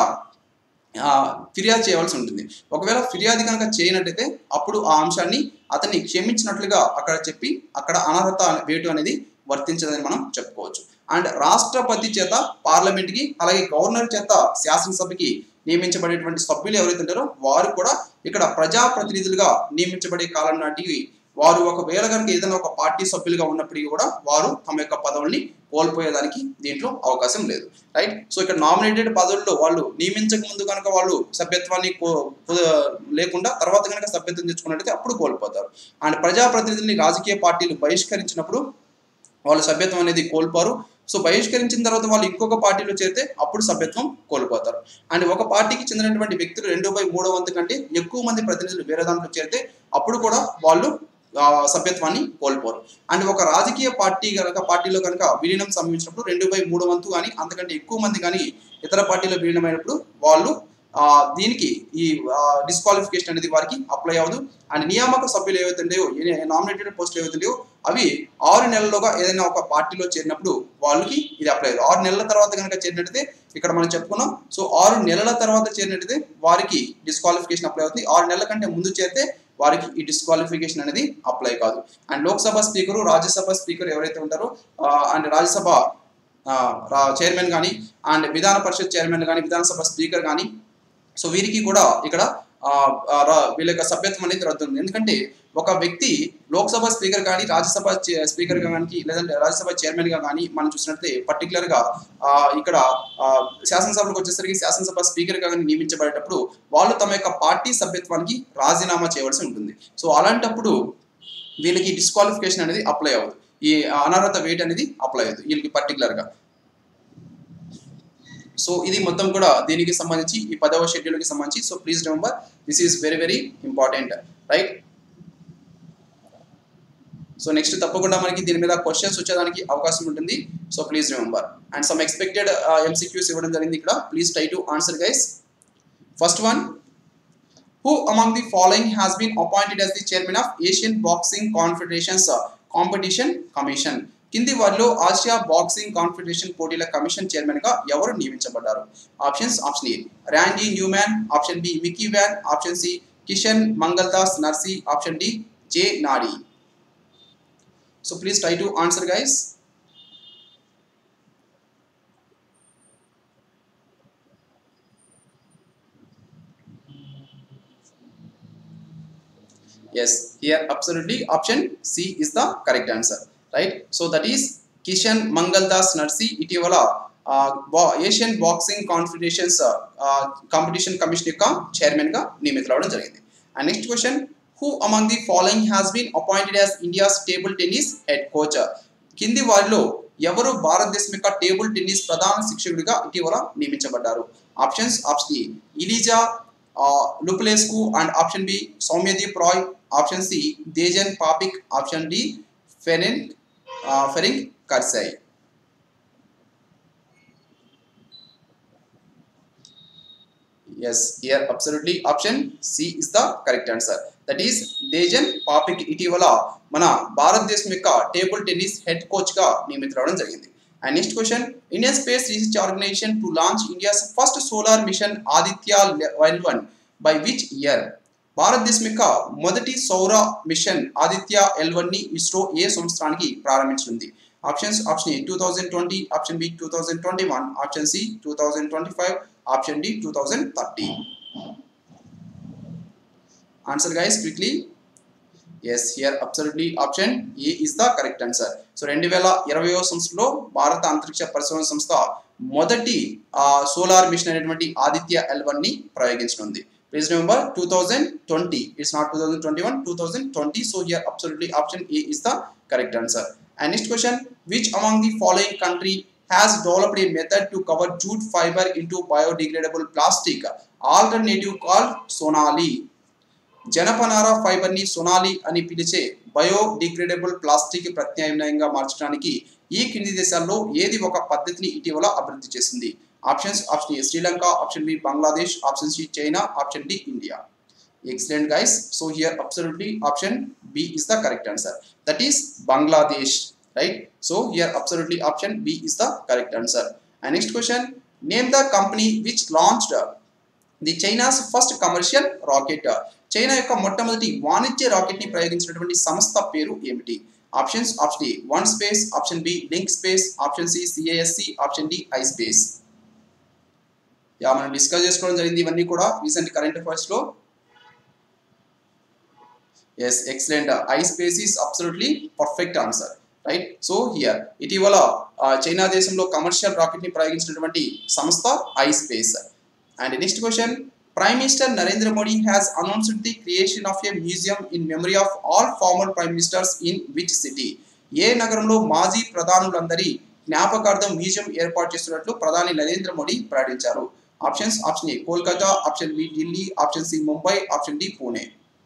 ఆ, ఫిర్యాదు చేయవలసి ఉంటుంది ఒకవేళ ఫిర్యాదు కనుక చేయనట్టయితే అప్పుడు ఆ అంశాన్ని అతన్ని క్షమించినట్లుగా అక్కడ చెప్పి అక్కడ అనర్హత వేటు అనేది వర్తించదని మనం చెప్పుకోవచ్చు అండ్ రాష్ట్రపతి చేత పార్లమెంట్కి అలాగే గవర్నర్ చేత శాసనసభకి నియమించబడేటువంటి సభ్యులు ఎవరైతే ఉంటారో వారు కూడా ఇక్కడ ప్రజాప్రతినిధులుగా నియమించబడే కాలం నాటికి వారు ఒకవేళ కనుక ఏదైనా ఒక పార్టీ సభ్యులుగా ఉన్నప్పటికీ కూడా వారు తమ యొక్క పదవుల్ని కోల్పోయేదానికి దీంట్లో అవకాశం లేదు రైట్ సో ఇక్కడ నామినేటెడ్ పదవుల్లో వాళ్ళు నియమించక ముందు కనుక వాళ్ళు సభ్యత్వాన్ని కో- కో- లేకుండా తర్వాత కనుక సభ్యత్వం తెచ్చుకున్నట్టయితే అప్పుడు కోల్పోతారు అండ్ ప్రజాప్రతినిధుల్ని రాజకీయ పార్టీలు బహిష్కరించినప్పుడు వాళ్ళు సభ్యత్వం అనేది కోల్పోరు సో బహిష్కరించిన తర్వాత వాళ్ళు ఇంకొక పార్టీలో చేరితే అప్పుడు సభ్యత్వం కోల్పోతారు అండ్ ఒక పార్టీకి చెందినటువంటి వ్యక్తులు రెండు బై మూడో వంతు కంటే ఎక్కువ మంది ప్రతినిధులు వేరే దాంట్లో చేరితే అప్పుడు కూడా వాళ్ళు ఆ, సభ్యత్వాన్ని కోల్పోరు అండ్ ఒక రాజకీయ పార్టీ కనుక పార్టీలో కనుక విలీనం సంభవించినప్పుడు రెండు బై మూడు వంతు కానీ అంతకంటే ఎక్కువ మంది కానీ ఇతర పార్టీలో విలీనమైనప్పుడు వాళ్ళు ఆ, దీనికి ఈ డిస్క్వాలిఫికేషన్ అనేది వారికి అప్లై అవ్వదు అండ్ నియామక సభ్యులు ఏవైతే ఉన్నాయో నామినేటెడ్ పోస్టులు ఏవైతే ఉన్నాయో అవి ఆరు నెలలుగా ఏదైనా ఒక పార్టీలో చేరినప్పుడు వాళ్ళకి ఇది అప్లై అవ్వదు ఆరు నెలల తర్వాత కనుక చేరినట్టయితే ఇక్కడ మనం చెప్పుకున్నాం సో ఆరు నెలల తర్వాత చేరినట్టయితే వారికి డిస్క్వాలిఫికేషన్ అప్లై అవుతుంది ఆరు నెలల కంటే ముందు చేరితే వారికి ఈ డిస్క్వాలిఫికేషన్ అనేది అప్లై కాదు and Lok Sabha speaker Rajya Sabha speaker ఎవరైతే ఉంటారో ఆ, అండ్ రాజ్యసభ ఆ, రా- చైర్మన్ కానీ అండ్ విధాన పరిషత్ చైర్మన్ కానీ విధానసభ స్పీకర్ కానీ సో వీరికి కూడా ఇక్కడ ఆ, ఆ, రా- వీళ్ళ యొక్క సభ్యత్వం అనేది రద్దు ఉంది ఎందుకంటే ఒక వ్యక్తి లోక్సభ స్పీకర్ కానీ రాజ్యసభ చే- స్పీకర్ గా కానీ లేదంటే రాజ్యసభ చైర్మన్ గా కానీ మనం చూసినట్లయితే పర్టికులర్ గా ఆ, ఇక్కడ ఆ, శాసనసభలకు వచ్చేసరికి శాసనసభ స్పీకర్ గా కానీ నియమించబడేటప్పుడు వాళ్ళు తమ యొక్క పార్టీ సభ్యత్వానికి రాజీనామా చేయవలసి ఉంటుంది సో అలాంటప్పుడు వీళ్ళకి డిస్క్వాలిఫికేషన్ అనేది అప్లై అవ్వదు ఈ అనర్హత వెయిట్ అనేది అప్లై అవ్వదు వీళ్ళకి పర్టికులర్ గా సో ఇది మొత్తం కూడా దీనికి సంబంధించి ఈ పదవ షెడ్యూల్కి సంబంధించి so please remember this is very very important right so next తప్పకుండా మనకి దీని మీద క్వశ్చన్స్ వచ్చేదానికి అవకాశం ఉంటుంది so please remember and some expected MCQs ఇవ్వడం జరిగింది ఇక్కడ please try to answer guys first one who among the following has been appointed as the chairman of Asian boxing confederations competition commission కింది వారిలో ఆసియా బాక్సింగ్ కాన్ఫెడరేషన్ పోటీల కమిషన్ చైర్మన్ గా ఎవరు నియమించబడ్డారు ఆప్షన్స్ ఆప్షన్ ఏ Randy Newman option B Mickey Van option C Kishan Mangaldas Narsi option D J నాడి so please try to answer guys Yes, here absolutely option C is the correct answer, right? So that is Kishan Mangaldas Narsi ఇటీవల Asian boxing confederations competition commission యొక్క చైర్మన్ గా నియమితులవడం జరిగింది and next question who among the following has been appointed as India's table tennis head coach కింది వారిలో ఎవరు భారతదేశం యొక్క టేబుల్ టెన్నిస్ ప్రధాన శిక్షకుడిగా ఇటీవల నియమించబడ్డారు options option A Ilija Lupulesku and option B Soumyadeep Roy option C Dejan Papic option D ఫెరెన్ ఫెరింగ్ కర్సాయ్ yes here absolutely option C is the correct answer that is Dejan Papic ఇటీవల మన భారతదేశం యొక్క టేబుల్ టెన్నిస్ హెడ్ కోచ్ గా నియమితులవడం జరిగింది and next question Indian Space Research Organization to launch India's first solar mission Aditya వైల్ వన్ బై విచ్ ఇయర్ భారతదేశం యొక్క మొదటి సౌర మిషన్ ఆదిత్య ఎల్ వన్ ని ఇస్రో ఏ సంవత్సరానికి ప్రారంభించింది options option A two thousand twenty option B two thousand twenty one option C two thousand twenty five option D two thousand thirty answer guys quickly yes here absolutely option A is the correct answer so రెండు వేల ఇరవయో సంవత్సరంలో భారత అంతరిక్ష పరిశోధన సంస్థ మొదటి సోలార్ మిషన్ అనేటువంటి ఆదిత్య ఎల్ వన్ ని ప్రయోగించనుంది please remember two thousand twenty it's not two thousand twenty one two thousand twenty so here absolutely option A is the correct answer and next question which among the following country has developed a method to cover jute fiber into biodegradable plastic alternative called sonali జనపనార ఫైబర్ని సొనాలి అని పిలిచే బయోడిగ్రేడబుల్ ప్లాస్టిక్ ప్రత్యామ్నాయంగా మార్చడానికి ఈ కింది దేశాల్లో ఏది ఒక పద్ధతిని ఇటీవల అభివృద్ధి చేసింది options option A Sri Lanka option B Bangladesh option C China option D India excellent guys so here absolutely option b is the correct answer that is bangladesh right so here absolutely option b is the correct answer and next question name the company which launched the China's first commercial rocket China యొక్క మొట్టమొదటి వాణిజ్య రాకెట్ ని ప్రయోగించినటువంటి సంస్థ పేరు ఏమిటి options option A one space option B link space option C CASC option D I space yeah మనం డిస్కస్ చేసుకోవడం జరిగింది ఇవన్నీ కూడా రీసెంట్ కరెంట్ అఫైర్స్ లో yes excellent I space is absolutely perfect answer right so here ఇటీవల చైనా దేశంలో కమర్షియల్ రాకెట్ ని ప్రయోగించినటువంటి సంస్థ I space and next question prime minister Narendra Modi has announced the creation of a museum in memory of all former prime ministers in which city ఏ నగరంలో మాజీ ప్రధానులందరి జ్ఞాపకార్థం మ్యూజియం ఏర్పాటు చేస్తున్నట్లు ప్రధాని నరేంద్ర మోడీ ప్రకటించారు options option A Kolkata option B Delhi option C Mumbai option D Pune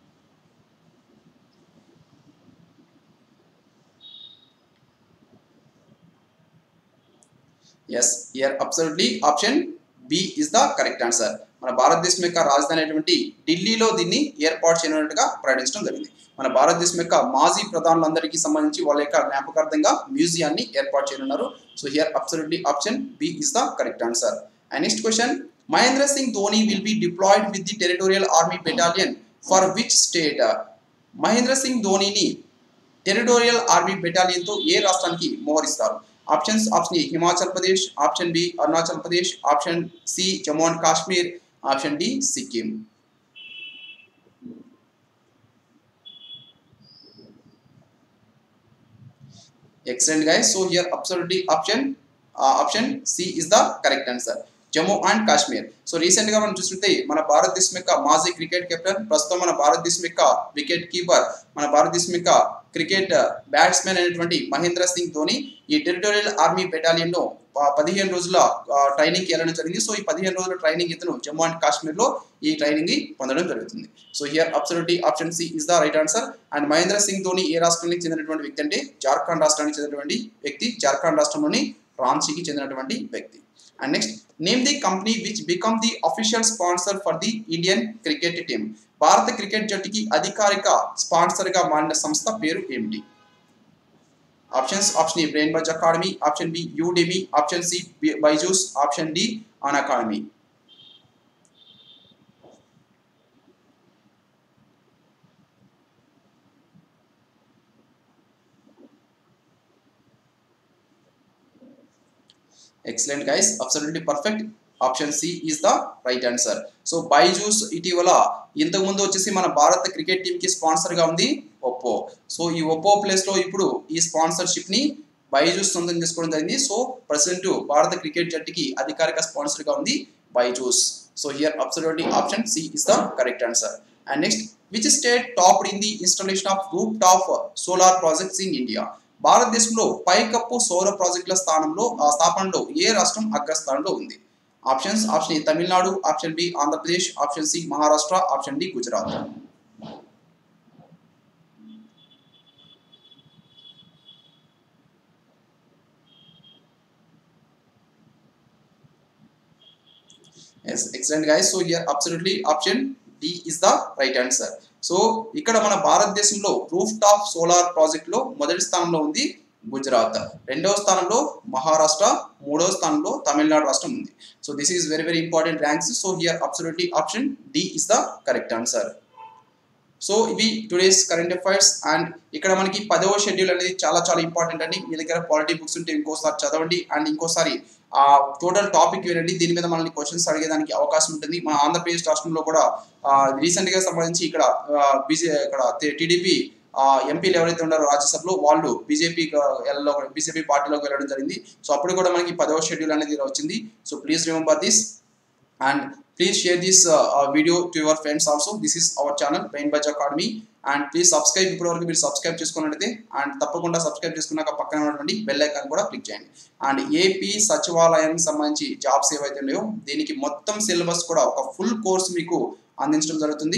yes here absolutely option B is the correct answer మన భారతదేశం యొక్క రాజధాని అయినటువంటి ఢిల్లీలో దీన్ని ఏర్పాటు చేయనున్నట్టుగా ప్రకటించడం జరిగింది మన భారతదేశం యొక్క మాజీ ప్రధానులందరికీ సంబంధించి వాళ్ళ యొక్క జ్ఞాపకార్థంగా మ్యూజియాన్ని ఏర్పాటు చేయనున్నారు so here absolutely option B is the correct answer and next question Mahendra Singh Dhoni will be deployed with the territorial army battalion for which state Mahendra Singh ధోనిని టెరిటోరియల్ ఆర్మీ బెటాలియన్తో ఏ రాష్ట్రానికి మోహరిస్తారు options option A Himachal Pradesh option B Arunachal Pradesh option C Jammu and Kashmir option D Sikkim excellent guys so here absolutely option option C is the correct answer Jammu and Kashmir so recent గా మనం చూస్తుంటే మన భారతదేశం యొక్క మాజీ క్రికెట్ కెప్టెన్ ప్రస్తుతం మన భారతదేశం యొక్క వికెట్ కీపర్ మన భారతదేశం యొక్క క్రికెట్ బ్యాట్స్మెన్ అయినటువంటి మహేంద్ర సింగ్ ధోని ఈ టెరిటోరియల్ ఆర్మీ బెటాలియన్ లో పదిహేను రోజుల ట్రైనింగ్ కి వెళ్ళడం జరిగింది సో ఈ పదిహేను రోజుల ట్రైనింగ్ ఇతను జమ్మూ అండ్ కాశ్మీర్ లో ఈ ట్రైనింగ్ పొందడం జరుగుతుంది so here absolutely option C is the right answer and Mahendra Singh Dhoni ఏ రాష్ట్రానికి చెందినటువంటి వ్యక్తి అంటే జార్ఖండ్ రాష్ట్రానికి చెందినటువంటి వ్యక్తి జార్ఖండ్ రాష్ట్రంలోని రాంచీకి చెందినటువంటి వ్యక్తి and next name the company which become the official sponsor for the Indian cricket team భారత క్రికెట్ జట్టుకి అధికారిక స్పాన్సర్ గా మారిన సంస్థ పేరు ఏమిటి options option A Brain Buzz Academy option B Udemy option C Byju's option D Unacademy excellent guys absolutely perfect option C is the right answer so Byju's ఇటీవల ఇంతకుముందు వచ్చేసి మన భారత క్రికెట్ టీమ్ కి స్పాన్సర్ గా ఉంది ఒప్పో సో ఈ ఒప్పో ప్లేస్ లో ఇప్పుడు ఈ స్పాన్సర్షిప్ ని బైజూస్ సొంతం చేసుకోవడం జరిగింది సో ప్రజెంట్ భారత క్రికెట్ జట్టుకి అధికారిక స్పాన్సర్ గా ఉంది Byju's so here absolutely option C is the correct answer and next which state top in the installation of roof top solar projects in India భారతదేశంలో పైకప్పు సౌర ప్రాజెక్టుల స్థానంలో ఆ స్థాపనలో ఏ రాష్ట్రం అగ్రస్థానంలో ఉంది options option A Tamil Nadu option B Andhra Pradesh option C Maharashtra option D Gujarat yes excellent guys so here absolutely option D is the right answer so ఇక్కడ మన భారతదేశంలో రూఫ్ టాప్ సోలార్ ప్రాజెక్ట్ లో మొదటి స్థానంలో ఉంది గుజరాత్ రెండవ స్థానంలో మహారాష్ట్ర మూడవ స్థానంలో తమిళనాడు రాష్ట్రం ఉంది so this is very very important ranks so here absolutely option D is the correct answer so ఇవి టుడేస్ కరెంట్ అఫైర్స్ అండ్ ఇక్కడ మనకి పదవ షెడ్యూల్ అనేది చాలా చాలా ఇంపార్టెంట్ అండి మీ దగ్గర పాలిటీ బుక్స్ ఉంటే ఇంకోసారి చదవండి అండ్ ఇంకోసారి ఆ టోటల్ టాపిక్ వినండి దీని మీద మనల్ని క్వశ్చన్స్ అడిగేదానికి అవకాశం ఉంటుంది మన ఆంధ్రప్రదేశ్ రాష్ట్రంలో కూడా రీసెంట్ గా సంబంధించి ఇక్కడ బీజే ఇక్కడ టీడీపీ ఎంపీలు ఎవరైతే ఉన్నారో రాజ్యసభలో వాళ్ళు బీజేపీ బీజేపీ పార్టీలోకి వెళ్ళడం జరిగింది సో అప్పుడు కూడా మనకి పదవ షెడ్యూల్ అనేది వచ్చింది so please remember this and please share this video to your friends also this is our channel Brain Buzz Academy and please subscribe ఇప్పటి వరకు మీరు సబ్స్క్రైబ్ చేసుకున్నట్లయితే అండ్ తప్పకుండా సబ్స్క్రైబ్ చేసుకున్నాక పక్కన ఉన్నటువంటి బెల్ ఐకాన్ కూడా క్లిక్ చేయండి అండ్ ఏపీ సచివాలయానికి సంబంధించి జాబ్స్ ఏవైతే ఉన్నాయో దీనికి మొత్తం సిలబస్ కూడా ఒక ఫుల్ కోర్స్ మీకు అందించడం జరుగుతుంది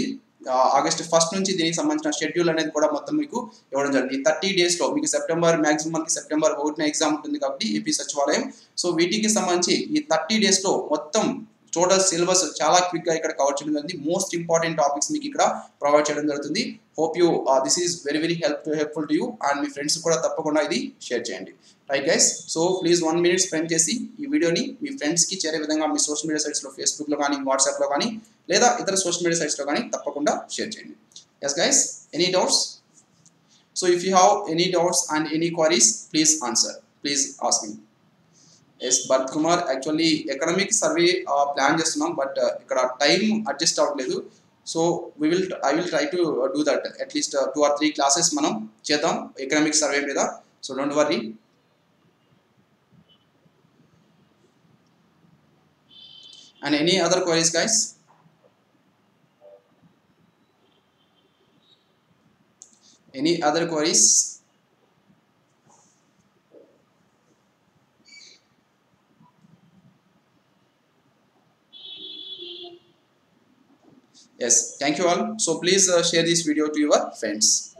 ఆగస్ట్ ఫస్ట్ నుంచి దీనికి సంబంధించిన షెడ్యూల్ అనేది కూడా మొత్తం మీకు ఇవ్వడం జరిగింది థర్టీ డేస్లో మీకు సెప్టెంబర్ మ్యాక్సిమం మనకి సెప్టెంబర్ ఒకటిన ఎగ్జామ్ ఉంటుంది కాబట్టి ఏపీ సచివాలయం సో వీటికి సంబంధించి ఈ థర్టీ డేస్లో మొత్తం టోటల్ సిలబస్ చాలా క్విక్గా ఇక్కడ కవర్ చేయడం జరిగింది మోస్ట్ ఇంపార్టెంట్ టాపిక్స్ మీకు ఇక్కడ ప్రొవైడ్ చేయడం జరుగుతుంది hope you this is very very help helpful to you and మీ ఫ్రెండ్స్ కూడా తప్పకుండా ఇది షేర్ చేయండి right guys so please one minute spend చేసి ఈ వీడియోని మీ ఫ్రెండ్స్కి చేరే విధంగా మీ సోషల్ మీడియా సైట్స్లో ఫేస్బుక్లో కానీ వాట్సాప్లో కానీ లేదా ఇతర సోషల్ మీడియా సైట్స్లో కానీ తప్పకుండా షేర్ చేయండి yes guys any doubts so if you have any doubts and any queries please answer please ask me S Bharat Kumar actually economic survey plan చేస్తున్నాం బట్ ఇక్కడ టైం అడ్జస్ట్ అవ్వట్లేదు so we will I will try to do that at least two or three classes మనం చేద్దాం ఎకనామిక్ సర్వే మీద so don't worry and any other queries guys any other queries yes thank you all so please uh, share this video to your friends